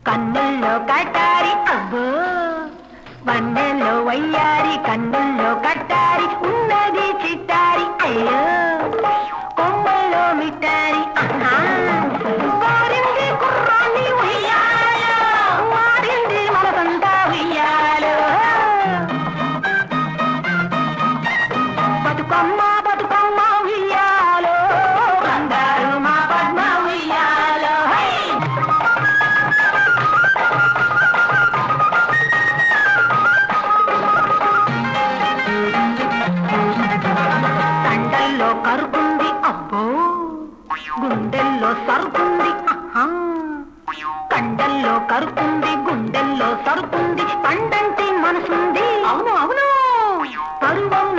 కన్నుల్లో కట్టారి అబ్బో వన్నెల్లో వయ్యారి కన్నుల్లో కట్టారి ఉన్నది చిట్టారి అయ్యో కొమ్మల్లో మిట్టారి ఆహా. వారింది కుర్రాన్ని ఉయ్యాలో, వారింది మనసంతా ఉయ్యాలో. బతుకమ్మ బతుకమ్మ ఉయ్యాలో బంగారు మా పద్మ ఉయ్యాలో హై! తండల్లో కరుకుంది అబ్బో గుండెల్లో సరుకుంది ఆహా. కండల్లో కరుకుంది గుండెల్లో సరుకుంది పండంటి మనసుంది అవును అవును పరువం